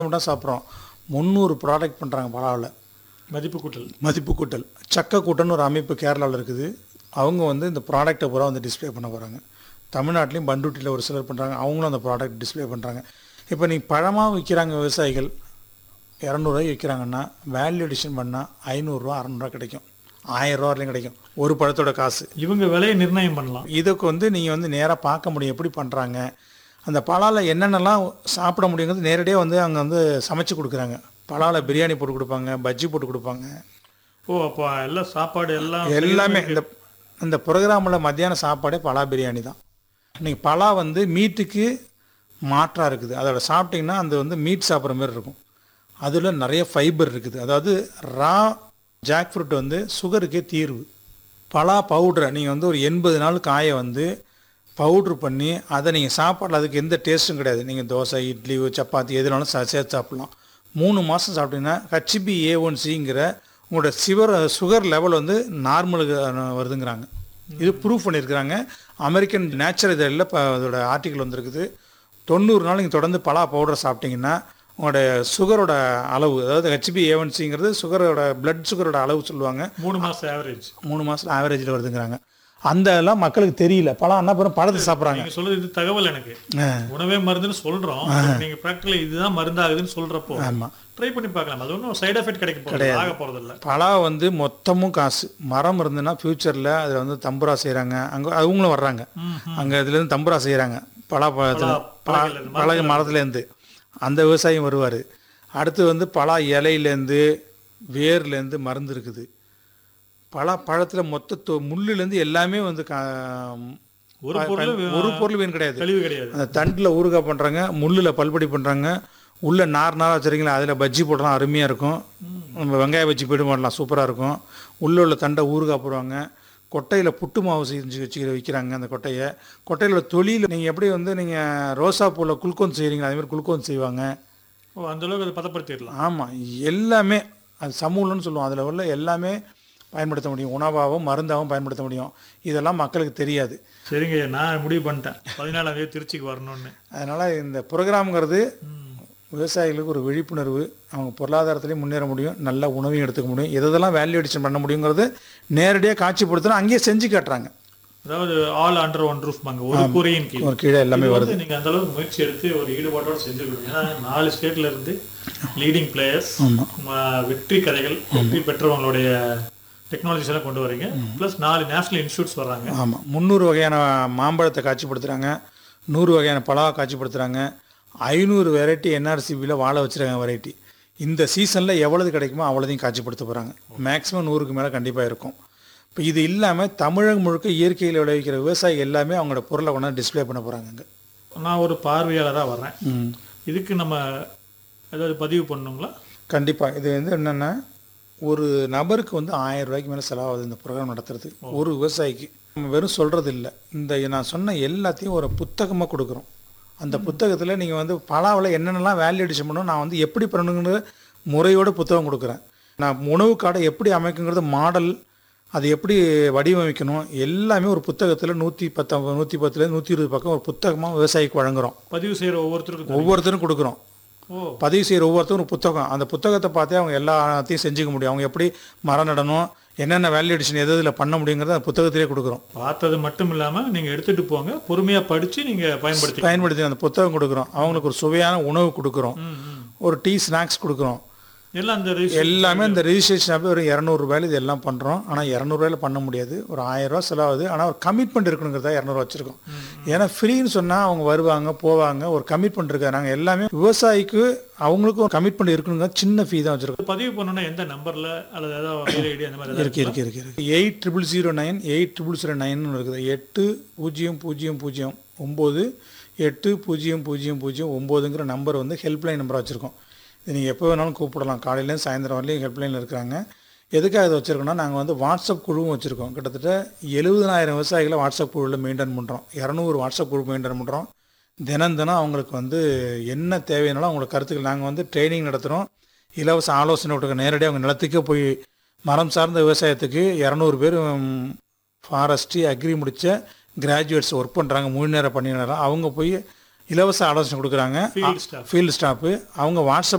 தான் சாப்பிட்றோம் முந்நூறு ப்ராடக்ட் பண்ணுறாங்க பலாவில் மதிப்பு கூட்டல் மதிப்பு கூட்டல் சக்க கூட்டல்னு ஒரு அமைப்பு கேரளாவில் இருக்குது அவங்க வந்து இந்த ப்ராடக்ட்டை பூரா வந்து டிஸ்ப்ளே பண்ண போகிறாங்க தமிழ்நாட்டிலையும் பண்ருட்டியில் ஒரு சிலர் பண்ணுறாங்க அவங்களும் அந்த ப்ராடக்ட் டிஸ்ப்ளே பண்ணுறாங்க இப்போ நீ பழமாக விற்கிறாங்க விவசாயிகள் இரநூறுவாய்க்கு விற்கிறாங்கன்னா வேல்யூ அடிஷன் பண்ணால் ஐநூறுரூவா அறநூறுவா கிடைக்கும் ஆயிரம் ரூபா வரையும் கிடைக்கும் ஒரு பழத்தோட காசு இவங்க விலையை நிர்ணயம் பண்ணலாம் இதுக்கு வந்து நீங்கள் வந்து நேராக பார்க்க முடியும் எப்படி பண்ணுறாங்க அந்த பலாவில் என்னென்னலாம் சாப்பிட முடியுங்கிறது நேரடியாக வந்து அங்கே வந்து சமைச்சு கொடுக்குறாங்க பலாவில் பிரியாணி போட்டு கொடுப்பாங்க பஜ்ஜி போட்டு கொடுப்பாங்க ஓ அப்போ எல்லாம் சாப்பாடு எல்லாம் எல்லாமே இந்த இந்த ப்ரோக்ராமில் மத்தியான சாப்பாடே பலா பிரியாணி தான் இன்னைக்கு பலா வந்து மீட்டுக்கு மாற்றாக இருக்குது அதோட சாப்பிட்டிங்கன்னா அந்த வந்து மீட் சாப்பிட்ற மாதிரி இருக்கும் அதில் நிறைய ஃபைபர் இருக்குது அதாவது ரா ஜாக் ஃப்ரூட் வந்து சுகருக்கே தீர்வு பலா பவுடரை நீங்கள் வந்து ஒரு எண்பது நாள் காய வந்து பவுட்ரு பண்ணி அதை நீங்கள் சாப்பாடில் அதுக்கு எந்த டேஸ்ட்டும் கிடையாது நீங்கள் தோசை இட்லி சப்பாத்தி எதுனாலும் சா- சேர்த்து சாப்பிட்லாம் மூணு மாதம் சாப்பிட்டீங்கன்னா ஹச்பி ஏ ஒன் சிங்கிற உங்களோட சிவர் சுகர் லெவல் வந்து நார்மலுக்கு அஹ், வருதுங்கிறாங்க இது ப்ரூஃப் பண்ணியிருக்கிறாங்க அமெரிக்கன் நேச்சர் இதழில் இப்போ அதோட ஆர்டிக்கல் வந்திருக்குது தொண்ணூறு நாள் நீங்கள் தொடர்ந்து பலா பவுடர் சாப்பிட்டீங்கன்னா உங்களோட சுகரோட அளவு அதாவது ஹெச்பி ஏவன்சிங்கிறது சுகரோட பிளட் சுகரோட அளவு சொல்லுவாங்க மூணு மாசம் ஆவரேஜ் மூணு மாதத்தில் ஆவரேஜில் வருதுங்கிறாங்க அந்த எல்லாம் மக்களுக்கு தெரியல பழம் என்ன பண்ணும் பழத்தை சாப்பிட்றாங்க நீங்க சொல்றது இது தகவல் எனக்கு உணவே மருந்துன்னு சொல்றோம் நீங்க பிராக்டிகலா இதுதான் மருந்தாகுதுன்னு சொல்றப்போ ஆமாம் ட்ரை பண்ணி பார்க்கலாம் அது ஒன்றும் சைடு எஃபெக்ட் கிடைக்க போறது ஆக போறது இல்ல பலா வந்து மொத்தமும் காசு மரம் இருந்துன்னா ஃப்யூச்சரில் அதில் வந்து தம்புரா செய்கிறாங்க அங்கே அவங்களும் வர்றாங்க அங்கே இதுலேருந்து தம்புரா செய்கிறாங்க பலா பழத்தில் பலகையில இருந்து, பழக மரத்துலேருந்து அந்த விவசாயம் வருவார் அடுத்து வந்து பலா இலையிலேருந்து வேர்லேருந்து மருந்து இருக்குது பலா பழத்தில் மொத்த தொ- முள்ளுலேருந்து எல்லாமே வந்து கா- ஒரு பொருள் ஒரு பொருள் வீண் கிடையாது கழிவு கிடையாது அந்த தண்டில் ஊறுகாய் பண்ணுறாங்க முள்ளில் பல்படி பண்ணுறாங்க உள்ள நார் நாராக வச்சுருக்கீங்களா அதில் பஜ்ஜி போடலாம் அருமையாக இருக்கும் நம்ம வெங்காய பஜ்ஜி போய்ட்டு பண்ணலாம் சூப்பராக இருக்கும் உள்ளே உள்ள தண்டை ஊறுகாய் போடுவாங்க கொட்டையில் புட்டு மாவு செஞ்சு வச்சு விற்கிறாங்க அந்த கொட்டையை கொட்டையில் தொழில் நீங்கள் எப்படி வந்து நீங்கள் ரோசா பூவில் குளுக்கோன் செய்கிறீங்களா அதேமாதிரி குளுக்கோன் செய்வாங்க ஓ அந்த அளவுக்கு அதை பதப்படுத்திடலாம் ஆமாம் எல்லாமே அது சமூலம்னு சொல்லுவோம் அதில் உள்ள எல்லாமே பயன்படுத்த முடியும் உணவாகவும் மருந்தாகவும் பயன்படுத்த முடியும் இதெல்லாம் மக்களுக்கு தெரியாது சரிங்க நான் முடிவு பண்ணிட்டேன் பதினாலாம் தேதி திருச்சிக்கு வரணும்னு அதனால் இந்த ப்ரோக்ராம்ங்கிறது விவசாயிகளுக்கு ஒரு விழிப்புணர்வு அவங்க பொருளாதாரத்திலையும் முன்னேற முடியும் நல்ல உணவையும் எடுத்துக்க முடியும் எதெல்லாம் வேல்யூ அடிஷன் பண்ண முடியுங்கிறது நேரடியாக காட்சிப்படுத்தினா அங்கேயே செஞ்சு காட்டுறாங்க அதாவது ஆல் அண்டர் ஒன் ரூஃப் பாங்க ஒரு கூரையின் கீழ் ஒரு கீழே எல்லாமே இது வருது வந்து நீங்க அந்த அளவுக்கு முயற்சி எடுத்து ஒரு ஈடுபாட்டோட செஞ்சிருக்கீங்க ஏன்னா நாலு ஸ்டேட்ல இருந்து லீடிங் பிளேயர்ஸ் வெற்றி கதைகள் வெற்றி பெற்றவங்களுடைய டெக்னாலஜிஸ் எல்லாம் கொண்டு வரீங்க ப்ளஸ் நாலு நேஷனல் இன்ஸ்டியூட்ஸ் வர்றாங்க ஆமாம் முந்நூறு வகையான மாம்பழத்தை காட்சிப்படுத்துகிறாங்க நூறு வகையான பழம் காட்சிப்படுத்துகிறாங்க ஐநூறு வெரைட்டி என்ஆர்சிபியில் வாழ வச்சுருக்காங்க வெரைட்டி இந்த சீசனில் எவ்வளவு கிடைக்குமோ அவ்வளோதையும் காட்சிப்படுத்த போகிறாங்க மேக்ஸிமம் நூறுக்கு மேலே கண்டிப்பாக இருக்கும் இப்போ இது இல்லாமல் தமிழகம் முழுக்க இயற்கையில் விளைவிக்கிற விவசாயி எல்லாமே அவங்களோட பொருளை கொண்டாந்து டிஸ்ப்ளே பண்ண போகிறாங்க அங்கே நான் ஒரு பார்வையாளராக வர்றேன் இதுக்கு நம்ம ஏதாவது பதிவு பண்ணணுங்களா கண்டிப்பாக இது வந்து என்னென்னா ஒரு நபருக்கு வந்து ஆயிரம் ரூபாய்க்கு மேலே செலவாகுது இந்த ப்ரோக்ராம் நடத்துறது ஒரு விவசாயிக்கு நம்ம வெறும் சொல்கிறது இல்லை இந்த நான் சொன்ன எல்லாத்தையும் ஒரு புத்தகமாக கொடுக்குறோம் அந்த புத்தகத்தில் நீங்கள் வந்து பலாவில் என்னென்னலாம் வேல்யூ அடிஷன் பண்ணணும் நான் வந்து எப்படி பண்ணணுங்கிற முறையோட புத்தகம் கொடுக்குறேன் நான் உணவு காடை எப்படி அமைக்குங்கிறது மாடல் அது எப்படி வடிவமைக்கணும் எல்லாமே ஒரு புத்தகத்தில் நூற்றி பத்தொம்பது நூற்றி பத்துலேருந்து நூற்றி இருபது பக்கம் ஒரு புத்தகமாக விவசாயிக்கு வழங்குறோம் பதிவு செய்யற ஒவ்வொருத்தருக்கும் ஒவ்வொருத்தரும் கொடுக்குறோம் ஓ பதிவு செய்கிற ஒவ்வொருத்தரும் ஒரு புத்தகம் அந்த புத்தகத்தை பார்த்தே அவங்க எல்லாத்தையும் செஞ்சுக்க முடியும் அவங்க எப்படி மரம் நடணும் என்னென்ன வேல்யூ அடிஷன் எது இதில் பண்ண முடியுங்கிறத அந்த புத்தகத்திலே கொடுக்குறோம் பார்த்தது மட்டும் இல்லாம நீங்க எடுத்துட்டு போங்க பொறுமையா படிச்சு நீங்க பயன்படுத்தி பயன்படுத்தி அந்த புத்தகம் கொடுக்குறோம் அவங்களுக்கு ஒரு சுவையான உணவு கொடுக்குறோம் ம், ம். ஒரு டீ ஸ்நாக்ஸ் கொடுக்குறோம் எல்லாம் அந்த registration- எல்லாமே இந்த ரெஜிஸ்ட்ரேஷன் அப்போ ஒரு இரநூறுபாயில் இது எல்லாம் பண்ணுறோம் ஆனால் இரநூறுவாயில் பண்ண முடியாது ஒரு ஆயிரம் ரூபாய் செலவாகுது ஆனால் ஒரு கமிட்மெண்ட் இருக்கணுங்கிறதா இரநூறுவா வச்சுருக்கோம் ஏன்னா ஃப்ரீன்னு சொன்னால் அவங்க வருவாங்க போவாங்க ஒரு கமிட்மெண்ட் இருக்காது நாங்கள் எல்லாமே விவசாயிக்கு அவங்களுக்கும் ஒரு கமிட்மெண்ட் இருக்கணுங்க சின்ன ஃபீ தான் வச்சுருக்கோம் பதிவு பண்ணணும்னா எந்த நம்பர்ல அல்லது ஏதாவது மெயில் ஐடி அந்த மாதிரி ஏதாவது இருக்கு இருக்கு இருக்கு இருக்கு eight triple zero nine eight triple zero nine இருக்குது எட்டு பூஜ்ஜியம் பூஜ்ஜியம் பூஜ்ஜியம் ஒம்பது எட்டு பூஜ்ஜியம் பூஜ்ஜியம் பூஜ்ஜியம் ஒம்போதுங்கிற நம்பர் வந்து ஹெல்ப்லைன் நம்பராக வச்சுருக்கோம் இது நீங்கள் எப்போ வேணாலும் கூப்பிடலாம் காலையிலேருந்து சாயந்தரம் வரலையும் ஹெல்ப்லைனில் இருக்கிறாங்க எதுக்காக இதை வச்சுருக்கோம்னா நாங்கள் வந்து வாட்ஸ்அப் குழுவும் வச்சுருக்கோம் கிட்டத்தட்ட எழுபதனாயிரம் விவசாயிகளை வாட்ஸ்அப் குழுவில் மெயின்டைன் பண்ணுறோம் இரநூறு வாட்ஸ்அப் குழு மெயின்டைன் பண்ணுறோம் தினம் தினம் அவங்களுக்கு வந்து என்ன தேவையானாலும் அவங்களோட கருத்துக்கள் நாங்கள் வந்து ட்ரைனிங் நடத்துகிறோம் இலவச ஆலோசனை கொடுக்க நேரடியாக அவங்க நிலத்துக்கே போய் மரம் சார்ந்த விவசாயத்துக்கு இரநூறு பேர் ஃபாரஸ்ட்ரி அக்ரி முடித்த கிராஜுவேட்ஸ் ஒர்க் பண்ணுறாங்க மூணு நேரம் பண்ணி நேரம் அவங்க போய் இலவச ஆலோசனை கொடுக்குறாங்க ஃபீல்ட் ஸ்டாஃப் ஃபீல்டு ஸ்டாஃபு அவங்க வாட்ஸ்அப்